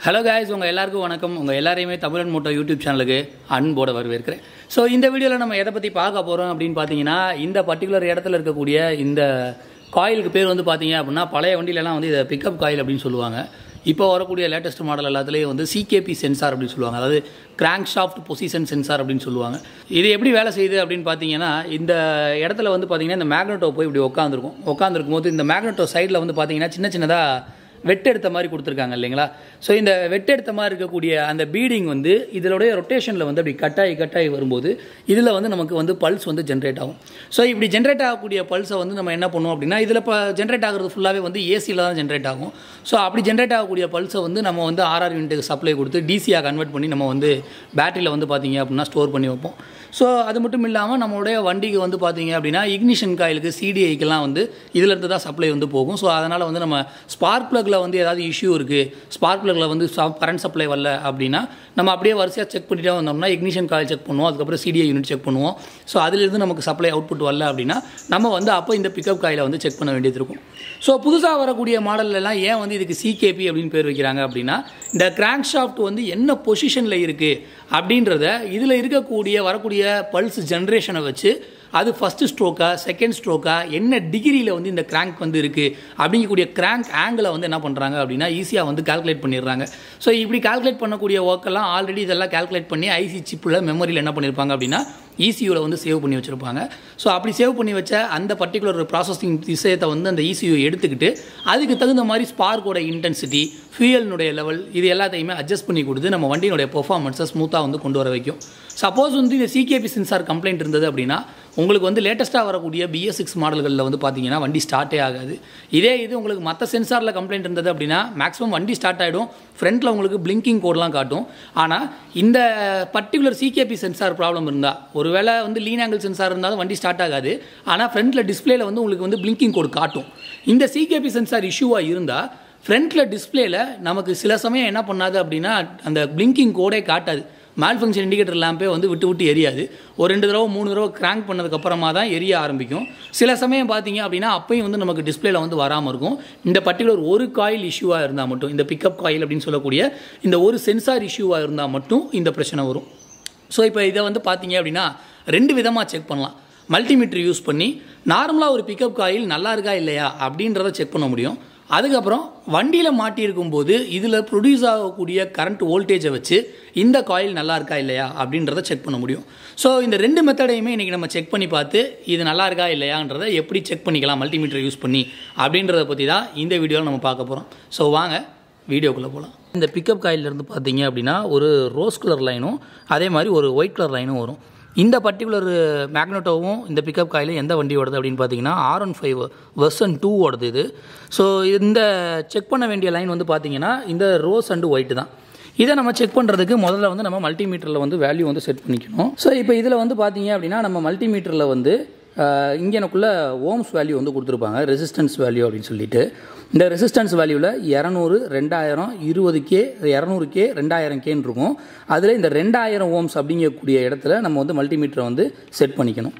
hello guys உங்கள் எல்லாருக்கும் வணக்கம் உங்கள் எல்லாரையுமே தமிழன் மோட்டோ யூடியூப் சேனலுக்கு அன்போட வரவேற்கிறேன் ஸோ இந்த வீடியோவில் நம்ம எதை பற்றி பார்க்க போகிறோம் அப்படின்னு பார்த்தீங்கன்னா இந்த பர்டிகுலர் இடத்துல இருக்கக்கூடிய இந்த காயிலுக்கு பேர் வந்து பார்த்தீங்க அப்படின்னா பழைய வண்டியிலலாம் வந்து இதை பிக்கப் காயில் அப்படின்னு சொல்லுவாங்க இப்போ வரக்கூடிய லேட்டஸ்ட் மாடல் எல்லாத்துலேயும் வந்து சிகேபி சென்சார் அப்படின்னு சொல்லுவாங்க அதாவது கிராங்க் ஷாஃப்ட் பொசிஷன் சென்சார் அப்படின்னு சொல்லுவாங்க இது எப்படி வேலை செய்யுது அப்படின்னு பார்த்தீங்கன்னா இந்த இடத்துல வந்து பார்த்தீங்கன்னா இந்த மேக்னெட்டோ போய் இப்படி உட்காந்துருக்கும் உட்காந்துருக்கும் போது இந்த மேக்னெட்டோ சைடில் வந்து பார்த்தீங்கன்னா சின்ன சின்னதாக வெட்டெடுத்த மாதிரி கொடுத்துருக்காங்க இல்லைங்களா ஸோ இந்த வெட்டெடுத்த மாதிரி இருக்கக்கூடிய அந்த பீடிங் வந்து இதனுடைய ரொட்டேஷனில் வந்து அப்படி கட்டாயி கட்டாயி வரும்போது இதில் வந்து நமக்கு வந்து பல்ஸ் வந்து ஜென்ரேட் ஆகும் ஸோ இப்படி ஜென்ரேட் ஆகக்கூடிய பல்ஸை வந்து நம்ம என்ன பண்ணுவோம் அப்படின்னா இதில் இப்போ ஜென்ரேட் ஆகிறது ஃபுல்லாகவே வந்து ஏசியில் தான் ஜென்ரேட் ஆகும் ஸோ அப்படி ஜென்ரேட் ஆகக்கூடிய பல்ஸை வந்து நம்ம வந்து ஆர்ஆர் யூனிட்டுக்கு சப்ளை கொடுத்து டிசியாக கன்வெர்ட் பண்ணி நம்ம வந்து பேட்டரியில் வந்து பார்த்தீங்க அப்படின்னா ஸ்டோர் பண்ணி வைப்போம் ஸோ அது மட்டும் இல்லாமல் நம்மளுடைய வண்டிக்கு வந்து பார்த்தீங்க அப்படின்னா இக்னிஷன் காயிலுக்கு சிடிஐக்கெல்லாம் வந்து இதிலேருந்து தான் சப்ளை வந்து போகும் ஸோ அதனால் வந்து நம்ம ஸ்பார்க் ப்ளக்கில் வந்து ஏதாவது இஷ்யூ இருக்குது ஸ்பார்க் ப்ளக்கில் வந்து கரண்ட் சப்ளை வரல அப்படின்னா நம்ம அப்படியே வரிசையாக செக் பண்ணிட்டே வந்தோம்னா இக்னிஷன் காயில் செக் பண்ணுவோம் அதுக்கப்புறம் சிடிஐ யூனிட் செக் பண்ணுவோம் ஸோ அதிலிருந்து நமக்கு சப்ளை அவுட்புட் வரல அப்படின்னா நம்ம வந்து அப்போ இந்த பிக்கப் காயில் வந்து செக் பண்ண வேண்டியது இருக்கும் ஸோ புதுசாக வரக்கூடிய மாடல்லாம் ஏன் வந்து இதுக்கு சிகேபி அப்படின்னு பேர் வைக்கிறாங்க அப்படின்னா இந்த கிராங்க் ஷாஃப்ட் வந்து என்ன பொசிஷனில் இருக்குது அப்படின்றத இதில் இருக்கக்கூடிய வரக்கூடிய பல்ஸ் ஜென்ரேஷனை வச்சு அது ஃபஸ்ட்டு ஸ்ட்ரோக்கா செகண்ட் ஸ்ட்ரோக்கா என்ன டிகிரியில் வந்து இந்த கிராங்க் வந்து இருக்குது அப்படிங்கக்கூடிய கிராங்க் ஆங்கிளை வந்து என்ன பண்ணுறாங்க அப்படின்னா ஈஸியாக வந்து கால்குலேட் பண்ணிடுறாங்க ஸோ இப்படி கால்குலேட் பண்ணக்கூடிய ஒர்க்கெல்லாம் ஆல்ரெடி இதெல்லாம் கால்குலேட் பண்ணி ஐசி சிப்பில் மெமரியில் என்ன பண்ணியிருப்பாங்க அப்படின்னா இசியூவில் வந்து சேவ் பண்ணி வச்சுருப்பாங்க ஸோ அப்படி சேவ் பண்ணி வச்ச அந்த பர்டிகுலர் ப்ராசஸிங் விஷயத்தை வந்து அந்த இசியூ எடுத்துக்கிட்டு அதுக்கு தகுந்த மாதிரி ஸ்பார்க்கோட இன்டென்சிட்டி ஃபியூயலினுடைய லெவல் இது எல்லாத்தையுமே அட்ஜஸ்ட் பண்ணி கொடுத்து நம்ம வண்டியினுடைய பெர்ஃபார்மன்ஸை ஸ்மூத்தாக வந்து கொண்டு வர வைக்கும் சப்போஸ் வந்து இந்த சிகேபி சென்சார் கம்ப்ளைண்ட் இருந்தது அப்படின்னா உங்களுக்கு வந்து லேட்டஸ்ட்டாக வரக்கூடிய பிஎஸ் சிக்ஸ் மாடல்களில் வந்து பார்த்தீங்கன்னா வண்டி ஸ்டார்ட்டே ஆகாது இதே இது உங்களுக்கு மற்ற சென்சாரில் கம்ப்ளைண்ட் இருந்தது அப்படின்னா மேக்ஸிமம் வண்டி ஸ்டார்ட் ஆகிடும் ஃப்ரண்ட்டில் உங்களுக்கு பிளிங்கிங் கோட்லாம் காட்டும் ஆனால் இந்த பர்டிகுலர் சிகேபி சென்சார் ப்ராப்ளம் இருந்தால் ஒருவேளை வந்து லீன் ஆங்கிள் சென்சார் இருந்தாலும் வண்டி ஸ்டார்ட் ஆகாது ஆனால் ஃப்ரண்ட்டில் டிஸ்பிளேல வந்து உங்களுக்கு வந்து பிளிங்கிங் கோட் காட்டும் இந்த சிகேபி சென்சார் இஷ்யூவாக இருந்தால் ஃப்ரண்ட்டில் டிஸ்பிளேல நமக்கு சில சமயம் என்ன பண்ணாது அப்படின்னா அந்த பிளிங்கிங் கோடே காட்டாது மால் ஃபங்க்ஷன் இண்டிகேட்டர் லேம்பே வந்து விட்டு விட்டு எரியாது ஒரு ரெண்டு தடவை மூணு தடவை கிராங்க் பண்ணதுக்கப்புறமா தான் எரிய ஆரம்பிக்கும் சில சமயம் பார்த்தீங்க அப்படின்னா அப்பயும் வந்து நமக்கு டிஸ்பிளேல வந்து வராமல் இருக்கும் இந்த பர்டிகுலர் ஒரு காயில் இஷ்யூவாக இருந்தால் மட்டும் இந்த பிக்கப் காயில் அப்படின்னு சொல்லக்கூடிய இந்த ஒரு சென்சார் இஷ்யூவாக இருந்தால் மட்டும் இந்த பிரச்சனை வரும் ஸோ இப்போ இதை வந்து பார்த்தீங்க அப்படின்னா ரெண்டு விதமாக செக் பண்ணலாம் மல்டிமீட்டர் யூஸ் பண்ணி நார்மலாக ஒரு பிக்கப் காயில் நல்லா இருக்கா இல்லையா அப்படின்றத செக் பண்ண முடியும் அதுக்கப்புறம் வண்டியில் மாட்டியிருக்கும் போது இதில் ப்ரொடியூஸ் ஆகக்கூடிய கரண்ட் வோல்டேஜை வச்சு இந்த காயில் நல்லா இருக்கா இல்லையா அப்படின்றத செக் பண்ண முடியும் ஸோ இந்த ரெண்டு மெத்தடையுமே இன்றைக்கி நம்ம செக் பண்ணி பார்த்து இது நல்லா இருக்கா இல்லையான்றதை எப்படி செக் பண்ணிக்கலாம் மல்டிமீட்டர் யூஸ் பண்ணி அப்படின்றத பற்றி தான் இந்த வீடியோவில் நம்ம பார்க்க போகிறோம் ஸோ வாங்க வீடியோக்குள்ளே போகலாம் இந்த பிக்கப் காயிலிருந்து பார்த்தீங்க அப்படின்னா ஒரு ரோஸ் கலர் லைனும் அதே மாதிரி ஒரு ஒயிட் கலர் லைனும் வரும் இந்த பர்டிகுலர் மேக்னட்டோவும் இந்த பிக்கப் காயிலும் எந்த வண்டி ஓடுது அப்படின்னு பார்த்தீங்கன்னா R one five version two ஓடுது இது ஸோ இந்த செக் பண்ண வேண்டிய லைன் வந்து பார்த்தீங்கன்னா இந்த ரோஸ் அண்டு ஒயிட் தான் இதை நம்ம செக் பண்ணுறதுக்கு முதல்ல வந்து நம்ம மல்டிமீட்டரில் வந்து வேல்யூ வந்து செட் பண்ணிக்கணும் ஸோ இப்போ இதில் வந்து பார்த்தீங்க அப்படின்னா நம்ம மல்டிமீட்டரில் வந்து இங்கே எனக்குள்ள ஓம்ஸ் வேல்யூ வந்து கொடுத்துருப்பாங்க ரெசிஸ்டன்ஸ் வேல்யூ அப்படின்னு சொல்லிட்டு இந்த ரெசிஸ்டன்ஸ் வேல்யூவில் இரநூறு ரெண்டாயிரம் இருபது கே இரநூறு கே ரெண்டாயிரம் கேன்னு இருக்கும் அதில் இந்த ரெண்டாயிரம் ஓம்ஸ் அப்படிங்கக்கூடிய இடத்துல நம்ம வந்து மல்டிமீட்டரை வந்து செட் பண்ணிக்கணும்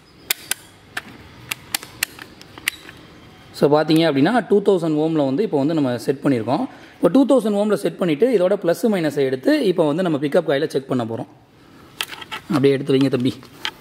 ஸோ பார்த்தீங்க அப்படின்னா டூ தௌசண்ட் ஓமில் வந்து இப்போ வந்து நம்ம செட் பண்ணியிருக்கோம் இப்போ டூ தௌசண்ட் ஓமில் செட் பண்ணிவிட்டு இதோட ப்ளஸ் மைனஸை எடுத்து இப்போ வந்து நம்ம பிக்கப் காயில் செக் பண்ண போகிறோம் அப்படியே எடுத்து வைங்க தம்பி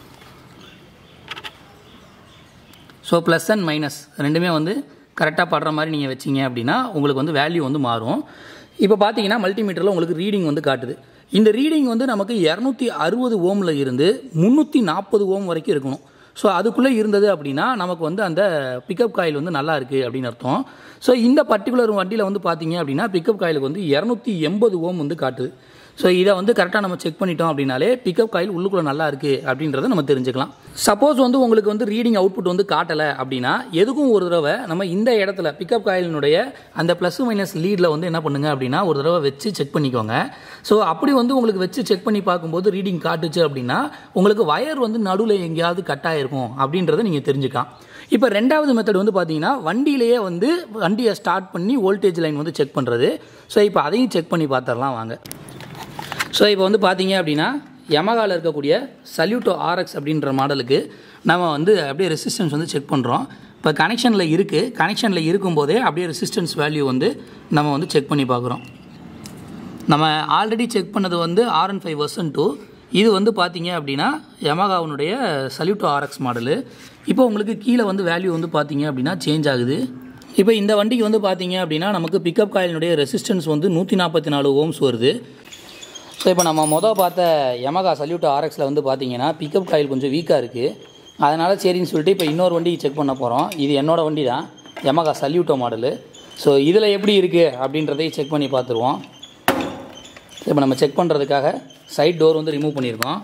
ஸோ ப்ளஸ் அண்ட் மைனஸ் ரெண்டுமே வந்து கரெக்டாக படுற மாதிரி நீங்கள் வச்சிங்க அப்படின்னா உங்களுக்கு வந்து வேல்யூ வந்து மாறும் இப்போ பார்த்தீங்கன்னா மல்டிமீட்டரில் உங்களுக்கு ரீடிங் வந்து காட்டுது இந்த ரீடிங் வந்து நமக்கு இரநூத்தி அறுபது ஓமில் இருந்து முந்நூற்றி நாற்பது ஓம் வரைக்கும் இருக்கணும் ஸோ அதுக்குள்ளே இருந்தது அப்படின்னா நமக்கு வந்து அந்த பிக்கப் காயில் வந்து நல்லா இருக்குது அப்படின்னு அர்த்தம் ஸோ இந்த பர்டிகுலர் வண்டியில் வந்து பார்த்தீங்க அப்படின்னா பிக்கப் காயிலுக்கு வந்து இரநூத்தி எண்பது ஓம் வந்து காட்டுது ஸோ இதை வந்து கரெக்டாக நம்ம செக் பண்ணிட்டோம் அப்படின்னாலே பிக்கப் காயில் உள்ளுக்குள்ளே நல்லா இருக்குது அப்படின்றத நம்ம தெரிஞ்சுக்கலாம் சப்போஸ் வந்து உங்களுக்கு வந்து ரீடிங் அவுட்புட் வந்து காட்டலை அப்படின்னா எதுக்கும் ஒரு தடவை நம்ம இந்த இடத்துல பிக்கப் காயிலினுடைய அந்த ப்ளஸ் மைனஸ் லீடில் வந்து என்ன பண்ணுங்க அப்படின்னா ஒரு தடவை வச்சு செக் பண்ணிக்கோங்க ஸோ அப்படி வந்து உங்களுக்கு வச்சு செக் பண்ணி பார்க்கும்போது ரீடிங் காட்டுச்சு அப்படின்னா உங்களுக்கு வயர் வந்து நடுவில் எங்கேயாவது கட் ஆயிருக்கும் அப்படின்றத நீங்கள் தெரிஞ்சுக்கலாம் இப்போ ரெண்டாவது மெத்தட் வந்து பார்த்தீங்கன்னா வண்டியிலேயே வந்து வண்டியை ஸ்டார்ட் பண்ணி வோல்டேஜ் லைன் வந்து செக் பண்ணுறது ஸோ இப்போ அதையும் செக் பண்ணி பார்த்துடலாம் வாங்க ஸோ இப்போ வந்து பார்த்தீங்க அப்படின்னா யமகாவில் இருக்கக்கூடிய சல்யூட்டோ ஆர்எக்ஸ் அப்படின்ற மாடலுக்கு நம்ம வந்து அப்படியே ரெசிஸ்டன்ஸ் வந்து செக் பண்ணுறோம் இப்போ கனெக்ஷனில் இருக்குது கனெக்ஷனில் இருக்கும்போதே அப்படியே ரெசிஸ்டன்ஸ் வேல்யூ வந்து நம்ம வந்து செக் பண்ணி பார்க்குறோம் நம்ம ஆல்ரெடி செக் பண்ணது வந்து R and five version two இது வந்து பார்த்தீங்க அப்படின்னா யமகாவுனுடைய சல்யூட்டோ ஆர்எக்ஸ் மாடலு இப்போ உங்களுக்கு கீழே வந்து வேல்யூ வந்து பார்த்தீங்க அப்படின்னா சேஞ்ச் ஆகுது இப்போ இந்த வண்டிக்கு வந்து பார்த்தீங்க அப்படின்னா நமக்கு பிக்கப் காயிலினுடைய ரெசிஸ்டன்ஸ் வந்து நூற்றி நாற்பத்தி நாலு ஓம்ஸ் வருது ஸோ இப்போ நம்ம மொதல் பார்த்த யமகா சல்யூட்டோ ஆர்எக்ஸில் வந்து பார்த்தீங்கன்னா பிக்கப் காயில் கொஞ்சம் வீக்காக இருக்குது அதனால் சரின்னு சொல்லிட்டு இப்போ இன்னொரு வண்டி செக் பண்ண போகிறோம் இது என்னோட வண்டி தான் யமகா சல்யூட்டோ மாடலு ஸோ இதில் எப்படி இருக்குது அப்படின்றதையும் செக் பண்ணி பார்த்துருவோம் இப்போ நம்ம செக் பண்ணுறதுக்காக சைட் டோர் வந்து ரிமூவ் பண்ணியிருக்கோம்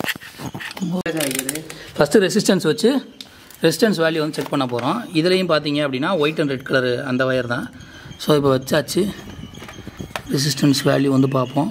ஃபஸ்ட்டு ரெசிஸ்டன்ஸ் வச்சு ரெசிஸ்டன்ஸ் வேல்யூ வந்து செக் பண்ண போகிறோம் இதுலேயும் பார்த்தீங்க அப்படின்னா ஒயிட் அண்ட் ரெட் கலர் அந்த ஒயர் தான் ஸோ இப்போ வச்சாச்சு ரெசிஸ்டன்ஸ் வேல்யூ வந்து பார்ப்போம்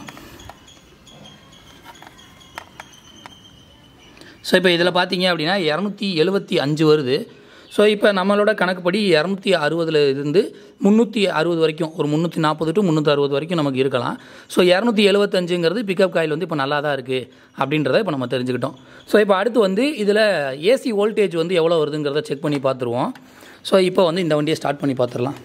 ஸோ இப்போ இதில் பார்த்தீங்க அப்படின்னா இரநூத்தி எழுபத்தி அஞ்சு வருது ஸோ இப்போ நம்மளோட கணக்குப்படி இரநூத்தி அறுபதுல இருந்து முந்நூற்றி அறுபது வரைக்கும் ஒரு முந்நூற்றி நாற்பது டு முந்நூற்றி அறுபது வரைக்கும் நமக்கு இருக்கலாம் ஸோ இரநூத்தி எழுபத்தஞ்சுங்கிறது பிக்கப் காயில் வந்து இப்போ நல்லா தான் இருக்குது அப்படின்றத இப்போ நம்ம தெரிஞ்சுக்கிட்டோம் ஸோ இப்போ அடுத்து வந்து இதில் ஏசி வோல்டேஜ் வந்து எவ்வளோ வருதுங்கிறத செக் பண்ணி பார்த்துருவோம் ஸோ இப்போ வந்து இந்த வண்டியை ஸ்டார்ட் பண்ணி பார்த்துடலாம்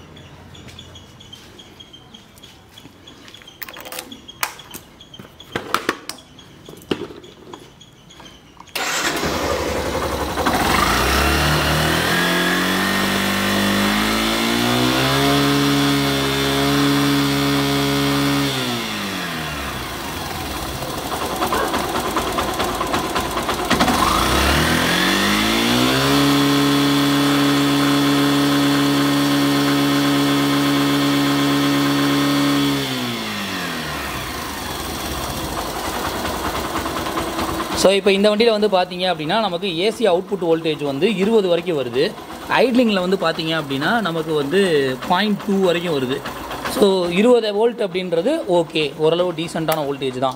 ஸோ இப்போ இந்த வண்டியில் வந்து பார்த்தீங்க அப்படின்னா நமக்கு ஏசி அவுட்புட் வோல்டேஜ் வந்து இருபது வரைக்கும் வருது ஐட்லிங்கில் வந்து பார்த்தீங்க அப்படின்னா நமக்கு வந்து பாயிண்ட் டூ வரைக்கும் வருது ஸோ இருபது வோல்ட் அப்படின்றது ஓகே ஓரளவு டீசெண்டான வோல்டேஜ் தான்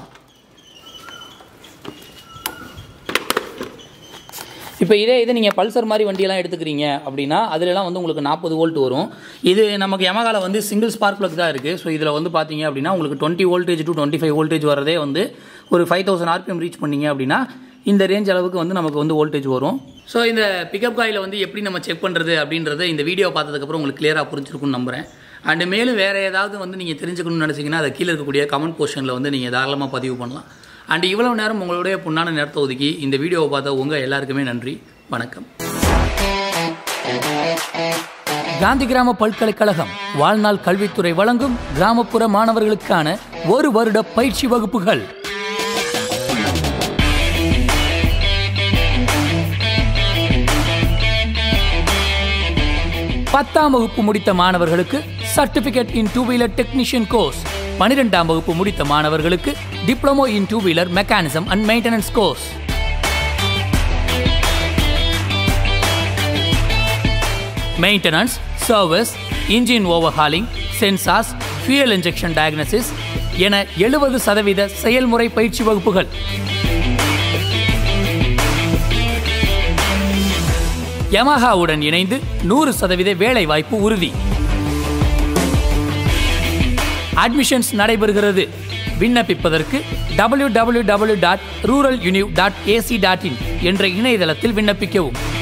இப்போ இதே இது நீங்கள் பல்சர் மாதிரி வண்டியெல்லாம் எடுத்துக்கிறீங்க அப்படின்னா அதுலலாம் வந்து உங்களுக்கு நாற்பது வோல்ட் வரும் இது நமக்கு யமகால வந்து சிங்கிள் ஸ்பார்க் ப்ளக் தான் இருக்குது ஸோ இதில் வந்து பார்த்தீங்க அப்படின்னா உங்களுக்கு twenty voltage to twenty five voltage வரதே வந்து ஒரு ஃபைவ் தௌசண்ட் ஆர்பிஎம் ரீச் பண்ணீங்க அப்படின்னா இந்த ரேஞ்ச் அளவுக்கு வந்து நமக்கு வந்து வோல்டேஜ் வரும் ஸோ இந்த பிக்கப் காயில் வந்து எப்படி நம்ம செக் பண்ணுறது அப்படின்றத இந்த வீடியோ பார்த்ததுக்கப்புறம் உங்களுக்கு கிளியராக புரிஞ்சிருக்கும்னு நம்புகிறேன் அண்டு மேலும் வேறு ஏதாவது வந்து நீங்கள் தெரிஞ்சுக்கணும்னு நினச்சிங்கன்னா அதை கீழே இருக்கக்கூடிய கமெண்ட் போர்ஷனில் வந்து நீங்கள் தாராளமாக பதிவு பண்ணலாம் அண்ட் இவ்வளவு நேரம் உங்களுடைய பொண்ணான நேரத்தை ஒதுக்கி இந்த வீடியோவை பார்த்த உங்கள் எல்லாருக்குமே நன்றி வணக்கம் காந்தி கிராம பல்கலைக்கழகம் வாழ்நாள் கல்வித்துறை வழங்கும் கிராமப்புற மாணவர்களுக்கான ஒரு வருட பயிற்சி வகுப்புகள் பத்தாம் வகுப்பு முடித்த மாணவர்களுக்கு certificate in two wheeler technician course பனிரெண்டாம் வகுப்பு முடித்த மாணவர்களுக்கு diploma in two wheeler mechanism and maintenance course maintenance service engine overhauling sensors fuel injection diagnosis என எழுபது சதவீத செயல்முறை பயிற்சி வகுப்புகள் யமஹாவுடன் இணைந்து நூறு சதவீத வேலை வாய்ப்பு உறுதி அட்மிஷன்ஸ் நடைபெறுகிறது விண்ணப்பிப்பதற்கு W W W dot rural univ dot AC dot in என்ற இணையதளத்தில் விண்ணப்பிக்கவும்